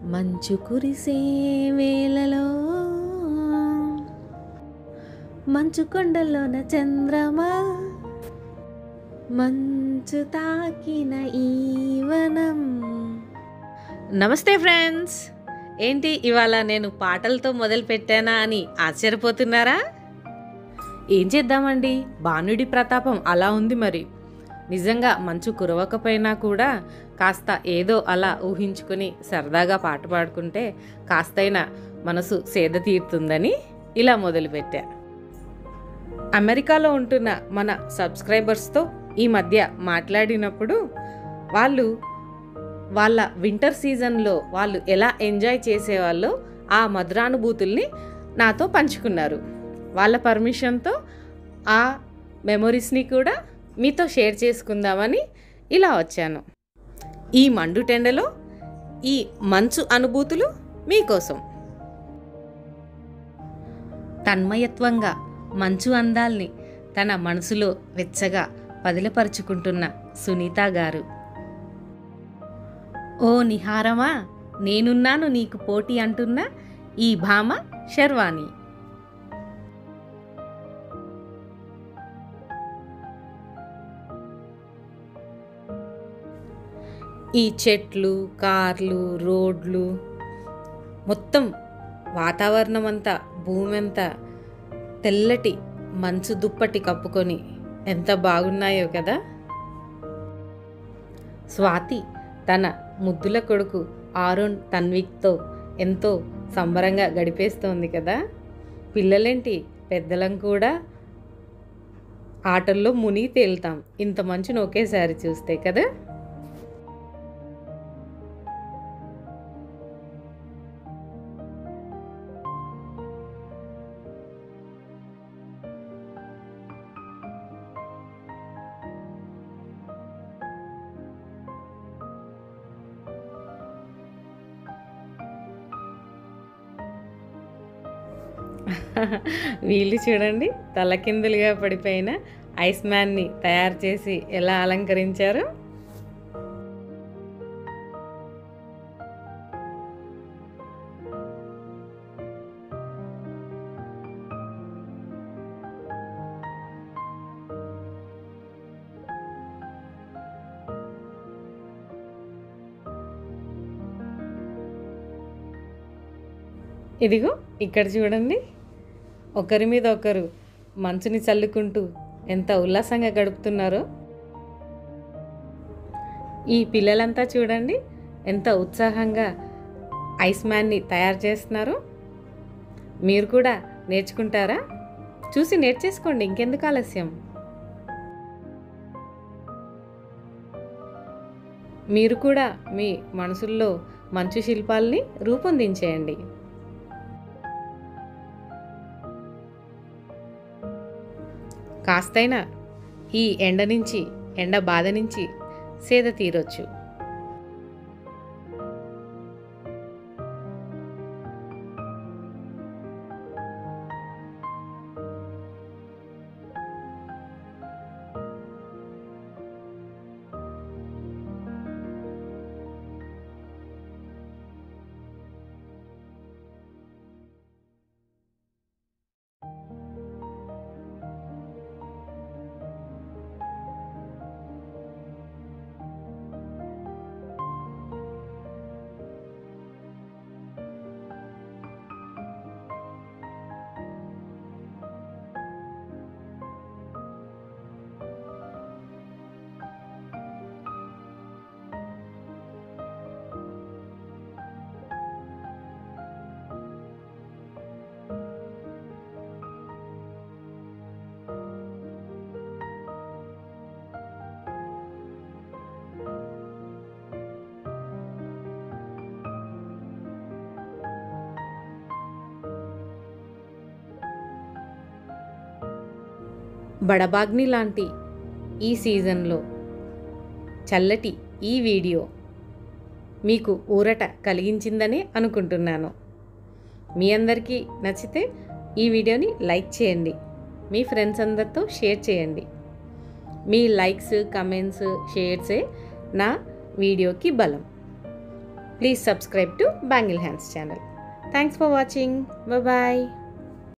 మంచు కురిసే వేళలో మంచు కొండల్లోన చంద్రమా మంచు తాకిన ఈవనం నమస్తే ఫ్రెండ్స్ ఏంటి ఇవాళ నేను పాటలతో మొదలు పెట్టానా అని ఆశ్చర్యపోతున్నారా ఏం చేద్దామండి బాణుడి ప్రతాపం అలా ఉంది మరి నిజంగా మంచు కురవకపోయినా కూడా కాస్త ఏదో అలా ఊహించుకుని సరదాగా పాట పాడుకుంటే కాస్తైనా మనసు సేద తీరుతుందని ఇలా మొదలుపెట్టా అమెరికాలో ఉంటున్న మన సబ్స్క్రైబర్స్తో ఈ మధ్య మాట్లాడినప్పుడు వాళ్ళు వాళ్ళ వింటర్ సీజన్లో వాళ్ళు ఎలా ఎంజాయ్ చేసేవాళ్ళో ఆ మధురానుభూతుల్ని నాతో పంచుకున్నారు వాళ్ళ పర్మిషన్తో ఆ మెమొరీస్ని కూడా మీతో షేర్ చేసుకుందామని ఇలా వచ్చాను ఈ మండు టెండలో ఈ మంచు అనుభూతులు మీకోసం తన్మయత్వంగా మంచు అందాల్ని తన మనసులో వెచ్చగా పదిలపరుచుకుంటున్న సునీత గారు ఓ నిహారమా నేనున్నాను నీకు పోటీ అంటున్న ఈ భామ శర్వాణి ఈ చెట్లు కార్లు రోడ్లు మొత్తం వాతావరణం అంతా భూమి అంతా తెల్లటి మంచు దుప్పటి కప్పుకొని ఎంత బాగున్నాయో కదా స్వాతి తన ముద్దుల కొడుకు ఆరుణ్ తన్విక్తో ఎంతో సంబరంగా గడిపేస్తోంది కదా పిల్లలేంటి పెద్దలం కూడా ఆటల్లో మునిగి తేలుతాం ఇంత మంచును ఒకేసారి చూస్తే కదా వీళ్ళు చూడండి తలకిందులుగా పడిపోయిన ఐస్ మ్యాన్ని తయారు చేసి ఎలా అలంకరించారు ఇదిగో ఇక్కడ చూడండి ఒకరి మీద ఒకరు మంచుని చల్లుకుంటూ ఎంత ఉల్లాసంగా గడుపుతున్నారో ఈ పిల్లలంతా చూడండి ఎంత ఉత్సాహంగా ఐస్ మ్యాన్ని తయారు చేస్తున్నారు మీరు కూడా నేర్చుకుంటారా చూసి నేర్చేసుకోండి ఇంకెందుకు ఆలస్యం మీరు కూడా మీ మనసుల్లో మంచు శిల్పాల్ని రూపొందించేయండి కాస్తైనా ఈ ఎండ నుంచి ఎండ బాధ నుంచి సేద తీరొచ్చు బడబాగ్ని లాంటి ఈ సీజన్లో చల్లటి ఈ వీడియో మీకు ఊరట కలిగించిందని అనుకుంటున్నాను మీ అందరికీ నచ్చితే ఈ వీడియోని లైక్ చేయండి మీ ఫ్రెండ్స్ అందరితో షేర్ చేయండి మీ లైక్స్ కమెంట్స్ షేర్సే నా వీడియోకి బలం please subscribe to bangle hands channel thanks for watching bye